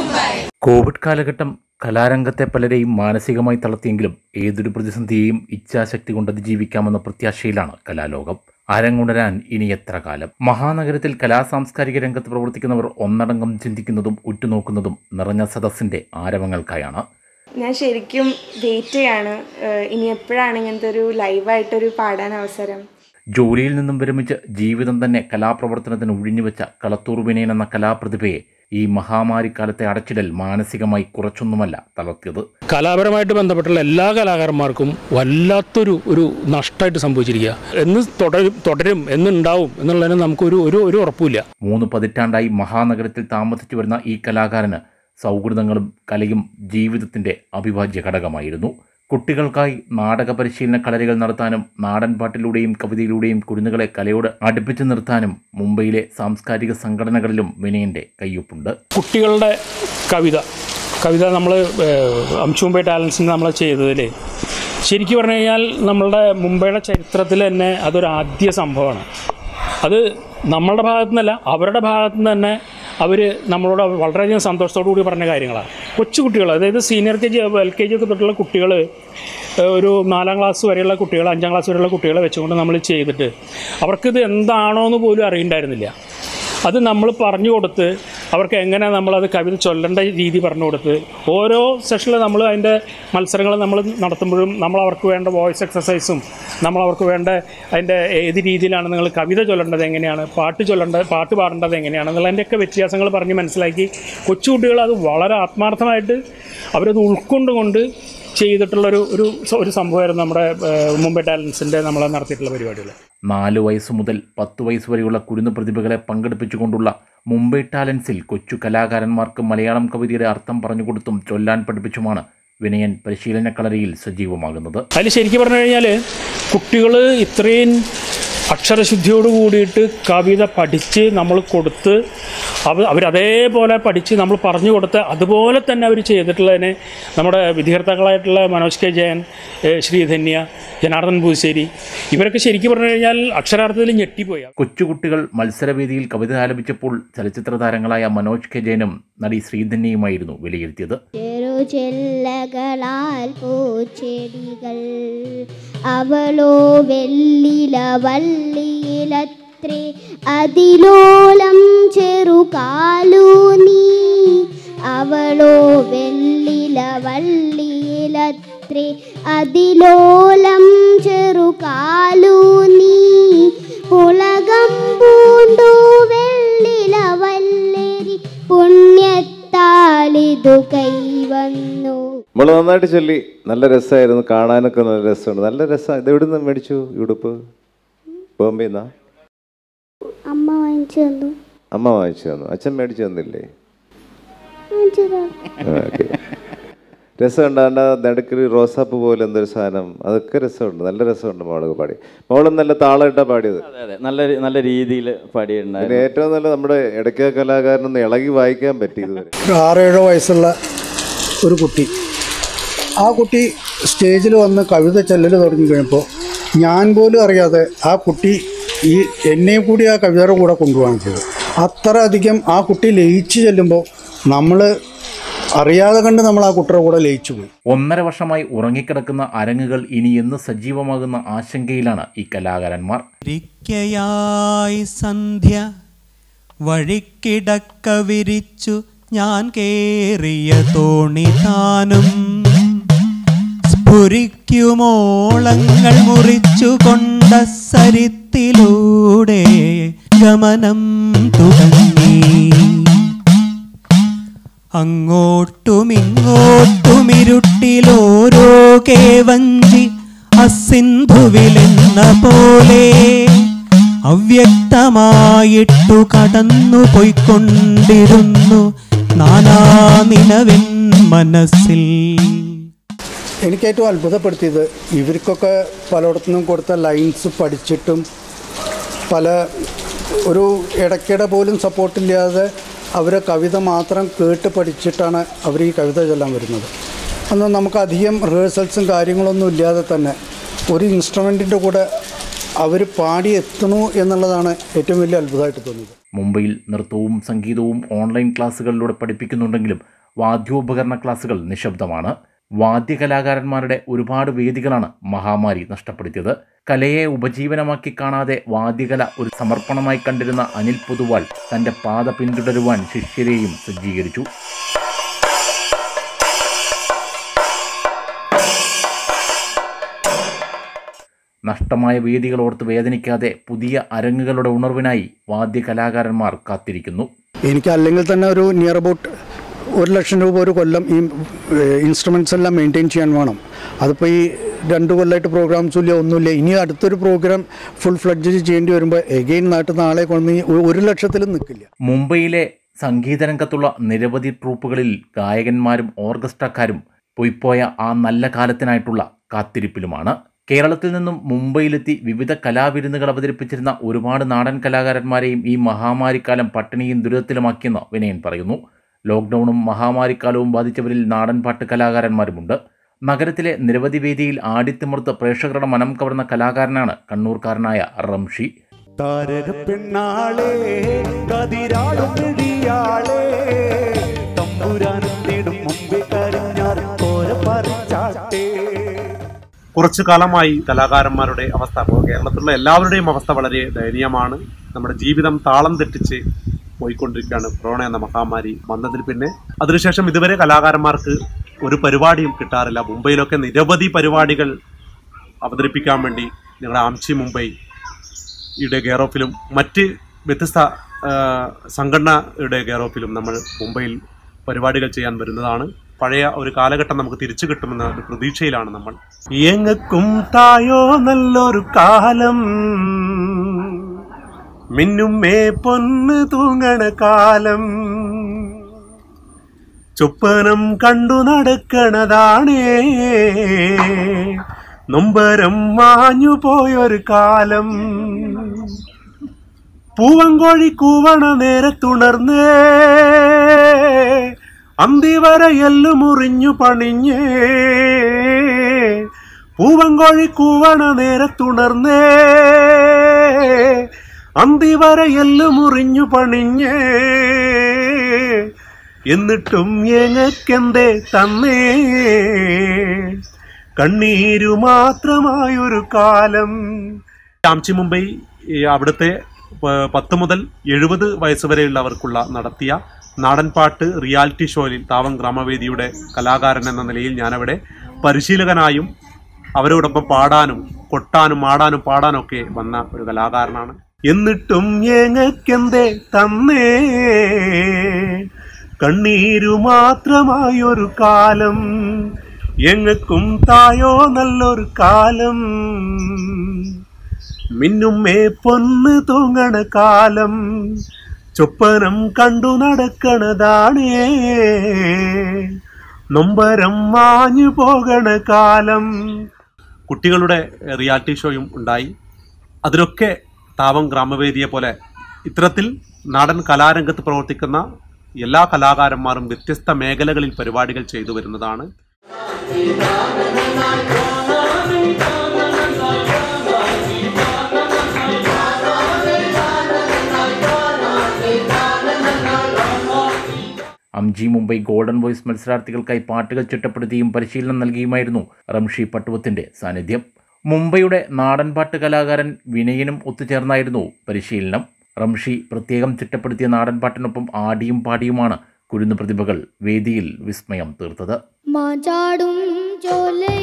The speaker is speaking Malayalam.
കോവിഡ് കാലഘട്ടം കലാരംഗത്തെ പലരെയും മാനസികമായി തളർത്തിയെങ്കിലും ഏതൊരു പ്രതിസന്ധിയെയും ഇച്ഛാശക്തി കൊണ്ട് അതിജീവിക്കാമെന്ന പ്രത്യാശയിലാണ് കലാലോകം അരങ്ങുണരാൻ ഇനി എത്ര കാലം മഹാനഗരത്തിൽ കലാസാംസ്കാരിക രംഗത്ത് പ്രവർത്തിക്കുന്നവർ ഒന്നടങ്കം ചിന്തിക്കുന്നതും ഉറ്റുനോക്കുന്നതും നിറഞ്ഞ സദസ്സിന്റെ ആരവങ്ങൾക്കായാണ് ഞാൻ ശരിക്കും വെയിറ്റ് ചെയ്യാണ് ഏഹ് ഇനി എപ്പോഴാണ് ഇങ്ങനത്തെ ഒരു ലൈവായിട്ടൊരു പാടാൻ അവസരം ജോലിയിൽ നിന്നും വിരമിച്ച് ജീവിതം തന്നെ കലാപ്രവർത്തനത്തിന് ഒഴിഞ്ഞുവെച്ച കളത്തൂർ വിനയൻ എന്ന കലാപ്രതിഭയെ ഈ മഹാമാരിക്കാലത്തെ അടച്ചിടൽ മാനസികമായി കുറച്ചൊന്നുമല്ല തളർത്തിയത് കലാപരമായിട്ട് ബന്ധപ്പെട്ടുള്ള എല്ലാ കലാകാരന്മാർക്കും വല്ലാത്തൊരു ഒരു നഷ്ടമായിട്ട് സംഭവിച്ചിരിക്കുക എന്ന് തുടരും തുടരും എന്നുണ്ടാവും എന്നുള്ളതിന് നമുക്കൊരു ഒരു ഒരു ഉറപ്പില്ല മൂന്ന് പതിറ്റാണ്ടായി മഹാനഗരത്തിൽ താമസിച്ചു വരുന്ന ഈ കലാകാരന് സൗഹൃദങ്ങളും കലയും ജീവിതത്തിൻ്റെ അവിഭാജ്യ ഘടകമായിരുന്നു കുട്ടികൾക്കായി നാടക പരിശീലന കളരികൾ നടത്താനും നാടൻ പാട്ടിലൂടെയും കവിതയിലൂടെയും കുരുന്നുകളെ കലയോട് അടുപ്പിച്ചു നിർത്താനും മുംബൈയിലെ സാംസ്കാരിക സംഘടനകളിലും വിനയൻ്റെ കയ്യൊപ്പുണ്ട് കുട്ടികളുടെ കവിത കവിത നമ്മൾ അംശുമുംബൈ ടാലൻസിന് നമ്മൾ ചെയ്തതിൽ ശരിക്കും പറഞ്ഞു കഴിഞ്ഞാൽ നമ്മളുടെ മുംബൈയുടെ ചരിത്രത്തിൽ തന്നെ അതൊരു ആദ്യ സംഭവമാണ് അത് നമ്മളുടെ ഭാഗത്തു നിന്നല്ല അവരുടെ ഭാഗത്തു നിന്ന് തന്നെ അവർ നമ്മളോട് വളരെയധികം സന്തോഷത്തോടു കൂടി പറഞ്ഞ കാര്യങ്ങളാണ് കൊച്ചു കുട്ടികൾ അതായത് senior K G L K G ഒക്കെ തൊട്ടുള്ള കുട്ടികൾ ഒരു നാലാം ക്ലാസ് വരെയുള്ള കുട്ടികൾ അഞ്ചാം ക്ലാസ് വരെയുള്ള കുട്ടികളെ വെച്ചുകൊണ്ട് നമ്മൾ ചെയ്തിട്ട് അവർക്കിത് എന്താണോ എന്ന് പോലും അറിയണ്ടായിരുന്നില്ല അത് നമ്മൾ പറഞ്ഞു കൊടുത്ത് അവർക്ക് എങ്ങനെ നമ്മളത് കവിത ചൊല്ലേണ്ട രീതി പറഞ്ഞു കൊടുത്ത് ഓരോ സെഷനിൽ നമ്മൾ അതിൻ്റെ മത്സരങ്ങൾ നമ്മൾ നടത്തുമ്പോഴും നമ്മൾ അവർക്ക് വേണ്ട വോയിസ് എക്സസൈസും നമ്മൾ അവർക്ക് വേണ്ട അതിൻ്റെ ഏത് രീതിയിലാണ് നിങ്ങൾ കവിത ചൊല്ലേണ്ടത് എങ്ങനെയാണ് പാട്ട് ചൊല്ലേണ്ടത് പാട്ട് പാടേണ്ടത് എങ്ങനെയാണെന്നുള്ളതിൻ്റെയൊക്കെ വ്യത്യാസങ്ങൾ പറഞ്ഞ് മനസ്സിലാക്കി കൊച്ചുകുട്ടികൾ അത് വളരെ ആത്മാർത്ഥമായിട്ട് അവരത് ഉൾക്കൊണ്ടുകൊണ്ട് ചെയ്തിട്ടുള്ളൊരു ഒരു ഒരു സംഭവമായിരുന്നു നമ്മുടെ ഏഹ്, മുംബൈ ടാലൻസിൻ്റെ നമ്മൾ നടത്തിയിട്ടുള്ള പരിപാടികൾ നാല് വയസ്സ് മുതൽ പത്ത് വയസ്സ് വരെയുള്ള കുരുന്നു പ്രതിഭകളെ പങ്കെടുപ്പിച്ചുകൊണ്ടുള്ള മുംബൈ ടാലൻസിൽ കൊച്ചു കലാകാരന്മാർക്ക് മലയാളം കവിതയുടെ അർത്ഥം പറഞ്ഞുകൊടുത്തും ചൊല്ലാൻ പഠിപ്പിച്ചുമാണ് വിനയൻ പരിശീലന കളരിയിൽ സജീവമാകുന്നത് അതിൽ ശരിക്കും പറഞ്ഞു കഴിഞ്ഞാൽ കുട്ടികൾ ഇത്രയും അക്ഷരശുദ്ധിയോട് കൂടിയിട്ട് കവിത പഠിച്ച് നമ്മൾ കൊടുത്ത് അവർ അവരതേപോലെ പഠിച്ച് നമ്മൾ പറഞ്ഞു കൊടുത്ത് അതുപോലെ തന്നെ അവർ ചെയ്തിട്ടുള്ളതിന് നമ്മുടെ വിദ്യാർത്ഥികളായിട്ടുള്ള മനോജ് കെ ജയൻ ഏഹ് ശ്രീധന്യ ജനാർദ്ദൻ പൂശ്ശേരി ഇവരൊക്കെ ശരിക്കും പറഞ്ഞു കഴിഞ്ഞാൽ അക്ഷരാർത്ഥത്തിൽ ഞെട്ടിപ്പോയി കൊച്ചുകുട്ടികൾ മത്സരവേദിയിൽ കവിത ആലപിച്ചപ്പോൾ ചലച്ചിത്ര താരങ്ങളായ മനോജ് കെ ജയനും നടി ശ്രീധന്യയുമായിരുന്നു വിലയിരുത്തിയത് ചെറു ചെല്ലകളാൽ പൂച്ചെടികൾ അവളോ വെള്ളില വള്ളിയിലത്രേ അതിലോലം ചെറുകാലു നീ അവളോ വെള്ളില വള്ളിയിലത്രേ അതിലോലം ചെറുകാലു നീ ഉലകം പൂണ്ടു വെള്ളില വല്ലേരി പുണ്യത്താലിതു കൈവന്നു നമ്മൾ നന്നായിട്ട് ചൊല്ലി നല്ല രസമായിരുന്നു കാണാനൊക്കെ നല്ല രസമുണ്ട് നല്ല രസം ഇത് എവിടെ നിന്ന് മേടിച്ചു ഈ ഉടുപ്പ് ബോംബെ നിന്നാ അമ്മ വാങ്ങിച്ചു തന്നു അമ്മ വാങ്ങിച്ചു തന്നു അച്ഛൻ മേടിച്ചു തന്നില്ലേ വാങ്ങിച്ചു തന്നു ഓക്കെ രസമുണ്ട് അതിൻ്റെ നടുക്കിൽ റോസാപ്പ് പോലെ എന്തൊരു സാധനം അതൊക്കെ രസമുണ്ട് നല്ല രസമുണ്ട് മോളൊക്കെ പാടി മോളും നല്ല താളമിട്ടാ പാടിയത് അതെ അതെ നല്ല രീ- നല്ല രീതിയിൽ പിന്നെ പാടിയിട്ടുണ്ടായിരുന്നു ഏറ്റവും നല്ല നമ്മുടെ ഇടയ്ക്ക കലാകാരനൊന്ന് ഇളകി വായിക്കാൻ പറ്റി ഇതുവരെ ഒരു ആറേഴോ വയസ്സുള്ള ഒരു കുട്ടി ആ കുട്ടി സ്റ്റേജിൽ വന്ന് കവിത ചൊല്ലൽ തുടങ്ങി കഴിഞ്ഞപ്പോൾ ഞാൻ പോലും അറിയാതെ ആ കുട്ടി ഈ എന്നെയും കൂടി ആ കവിതയുടെ കൂടെ കൊണ്ടുപോകാൻ ചെയ്തത് അത്ര അധികം ആ കുട്ടി ലയിച്ച് ചെല്ലുമ്പോൾ നമ്മൾ അറിയാതെ കണ്ട് നമ്മൾ ആ കുട്ടിയുടെ കൂടെ ലയിച്ചു പോയി ഒന്നര വർഷമായി ഉറങ്ങിക്കിടക്കുന്ന അരങ്ങുകൾ ഇനി എന്ന് സജീവമാകുന്ന ആശങ്കയിലാണ് ഈ കലാകാരന്മാർ ഇരിക്കയായി സന്ധ്യ വഴിക്കിടക്ക വിരിച്ചു ഞാൻ കേറിയ തോണി താനും സ്ഫുരിക്കുമോളങ്ങൾ മുറിച്ചു കൊണ്ട സരിത്തിലൂടെ ഗമനം തുടങ്ങി അങ്ങോട്ടുമിങ്ങോട്ടുമിരുട്ടിലോരോ കേവഞ്ചി അസിന്ധുവിലെന്ന പോലെ അവ്യക്തമായിട്ടു കടന്നു പോയിക്കൊണ്ടിരുന്നു നാനാ നിലവിൻ മനസ്സിൽ എനിക്ക് ഏറ്റവും അത്ഭുതപ്പെടുത്തിയത് ഇവർക്കൊക്കെ പലയിടത്തുനിന്നും കൊടുത്ത ലൈൻസ് പഠിച്ചിട്ടും പല ഒരു ഇടയ്ക്കിടെ പോലും സപ്പോർട്ടില്ലാതെ അവർ കവിത മാത്രം കേട്ട് പഠിച്ചിട്ടാണ് അവർ ഈ കവിത ചൊല്ലാൻ വരുന്നത് അന്ന് നമുക്ക് അധികം റിഹേഴ്സൽസും കാര്യങ്ങളൊന്നും ഇല്ലാതെ തന്നെ ഒരു ഇൻസ്ട്രുമെൻറ്റിൻ്റെ കൂടെ അവർ പാടി എത്തുന്നു എന്നുള്ളതാണ് ഏറ്റവും വലിയ അത്ഭുതമായിട്ട് തോന്നിയത് മുംബൈയിൽ നൃത്തവും സംഗീതവും ഓൺലൈൻ ക്ലാസ്സുകളിലൂടെ പഠിപ്പിക്കുന്നുണ്ടെങ്കിലും വാദ്യോപകരണ ക്ലാസുകൾ നിശബ്ദമാണ് വാദ്യകലാകാരന്മാരുടെ ഒരുപാട് വേദികളാണ് മഹാമാരി നഷ്ടപ്പെടുത്തിയത് കലയെ ഉപജീവനമാക്കി കാണാതെ വാദ്യകല ഒരു സമർപ്പണമായി കണ്ടിരുന്ന അനിൽ പൊതുവാൾ തന്റെ പാത പിന്തുടരുവാൻ ശിഷ്യരെയും സജ്ജീകരിച്ചു നഷ്ടമായ വേദികൾ ഓർത്ത് വേദനിക്കാതെ പുതിയ അരങ്ങുകളുടെ ഉണർവിനായി വാദ്യകലാകാരന്മാർ കാത്തിരിക്കുന്നു എനിക്ക് അല്ലെങ്കിൽ തന്നെ ഒരു നിയർ അബൌട്ട് ഒരു ലക്ഷം രൂപ ഒരു കൊല്ലം ഈ ഇൻസ്ട്രുമെൻറ്റ്സ് എല്ലാം മെയിൻറ്റെയിൻ ചെയ്യാൻ വേണം അതിപ്പോൾ ഈ രണ്ട് കൊല്ലമായിട്ട് പ്രോഗ്രാംസും ഇല്ല ഒന്നുമില്ല ഇനി അടുത്തൊരു പ്രോഗ്രാം ഫുൾ ഫ്ലഡ്ജ് ചെയ്യേണ്ടി വരുമ്പോൾ എഗെയിൻ നാട്ടിൽ നിന്ന് ആളെ കൊണ്ട് ഒരു ലക്ഷത്തിലും നിൽക്കില്ല മുംബൈയിലെ സംഗീതരംഗത്തുള്ള നിരവധി ട്രൂപ്പുകളിൽ ഗായകന്മാരും ഓർക്കസ്ട്രക്കാരും പൊയ്പോയ ആ നല്ല കാലത്തിനായിട്ടുള്ള കാത്തിരിപ്പിലുമാണ് കേരളത്തിൽ നിന്നും മുംബൈയിലെത്തി വിവിധ കലാവിരുന്നുകൾ അവതരിപ്പിച്ചിരുന്ന ഒരുപാട് നാടൻ കലാകാരന്മാരെയും ഈ മഹാമാരിക്കാലം പട്ടിണിയും ദുരിതത്തിലുമാക്കിയെന്ന് വിനയൻ പറയുന്നു ലോക്ക്ഡൗണും മഹാമാരിക്കാലവും ബാധിച്ചവരിൽ നാടൻ പാട്ട് കലാകാരന്മാരുമുണ്ട് നഗരത്തിലെ നിരവധി വേദിയിൽ ആടിത്തിമിർത്ത് പ്രേക്ഷകരുടെ മനം കവർന്ന കലാകാരനാണ് കണ്ണൂർക്കാരനായ റംഷി താരക പെണ്ണാളെ കതിരാളും പിടിയാളെ തമ്പുരാനെത്തിടും മുമ്പേ കരഞ്ഞാൽ പോര പറിച്ചാട്ടേ കുറച്ചു കാലമായി കലാകാരന്മാരുടെ അവസ്ഥ അപ്പോൾ കേരളത്തിലുള്ള എല്ലാവരുടെയും അവസ്ഥ വളരെ ദയനീയമാണ് നമ്മുടെ ജീവിതം താളം തെറ്റിച്ച് പോയിക്കൊണ്ടിരിക്കുകയാണ് കൊറോണ എന്ന മഹാമാരി വന്നതിൽ പിന്നെ അതിനുശേഷം ഇതുവരെ കലാകാരന്മാർക്ക് ഒരു പരിപാടിയും കിട്ടാറില്ല മുംബൈയിലൊക്കെ നിരവധി പരിപാടികൾ അവതരിപ്പിക്കാൻ വേണ്ടി ഞങ്ങളുടെ ആംചി മുംബൈ യുടെ കെയർ ഓഫിലും മറ്റ് വ്യത്യസ്ത ആ, സംഘടനയുടെ കെയർ ഓഫിലും നമ്മൾ മുംബൈയിൽ പരിപാടികൾ ചെയ്യാൻ വരുന്നതാണ് പഴയ ഒരു കാലഘട്ടം നമുക്ക് തിരിച്ചു കിട്ടുമെന്ന ഒരു പ്രതീക്ഷയിലാണ് നമ്മൾ എങ്ങക്കും തായോ നല്ലൊരു കാലം മിന്നുമേ പൊന്ന് തൂങ്ങണ കാലം ചൊപ്പനം കണ്ടു നടക്കണതാണേ നൊമ്പരം മാഞ്ഞു പോയൊരു കാലം പൂവങ്കോഴി കൂവണ നേരത്തുണർന്നേ അന്തിവരയെല്ലു മുറിഞ്ഞു പണിഞ്ഞേ പൂവങ്കോഴി കൂവണ നേരത്തുണർന്നേ അന്തിവരയെല്ലു മുറിഞ്ഞു പണിഞ്ഞേ എന്നിട്ടും ഞങ്ങൾക്കെന്തേ തന്നേ കണ്ണീരു മാത്രമായൊരു കാലം ആംചി മുംബൈ ഈ അവിടുത്തെ പ- പത്ത് മുതൽ എഴുപത് വയസ്സ് വരെയുള്ളവർക്കുള്ള നടത്തിയ നാടൻപാട്ട് റിയാലിറ്റി ഷോയിൽ താവം ഗ്രാമവേദിയുടെ കലാകാരൻ എന്ന നിലയിൽ ഞാനവിടെ പരിശീലകനായും അവരോടൊപ്പം പാടാനും കൊട്ടാനും ആടാനും പാടാനും ഒക്കെ വന്ന ഒരു കലാകാരനാണ് എന്നിട്ടും ഞങ്ങൾക്കെന്തേ തന്നേ കണ്ണീരു മാത്രമായൊരു കാലം എങ്ങക്കും തായോ നല്ലൊരു കാലം മിന്നുമേ പൊന്ന് തൂങ്ങണ കാലം ചൊപ്പനം കണ്ടു നടക്കണതാണേ നൊമ്പരം മാഞ്ഞു പോകണ കാലം കുട്ടികളുടെ റിയാലിറ്റി ഷോയും ഉണ്ടായി അതിലൊക്കെ താവം ഗ്രാമവേദിയെ പോലെ ഇത്തരത്തിൽ നാടൻ കലാരംഗത്ത് പ്രവർത്തിക്കുന്ന എല്ലാ കലാകാരന്മാരും വ്യത്യസ്ത മേഖലകളിൽ പരിപാടികൾ ചെയ്തു വരുന്നതാണ് അംജി മുംബൈ ഗോൾഡൻ വോയിസ് മത്സരാർത്ഥികൾക്കായി പാട്ടുകൾ ചിട്ടപ്പെടുത്തിയും പരിശീലനം നൽകിയുമായിരുന്നു റംഷി പട്ടുവത്തിന്റെ സാന്നിധ്യം മുംബൈയുടെ നാടൻപാട്ട് കലാകാരൻ വിനയനും ഒത്തുചേർന്നായിരുന്നു പരിശീലനം റംഷി പ്രത്യേകം ചിട്ടപ്പെടുത്തിയ നാടൻപാട്ടിനൊപ്പം ആടിയും പാടിയുമാണ് കുരുന്നു പ്രതിഭകൾ വേദിയിൽ വിസ്മയം തീർത്തത് മാചാടും ചോലേ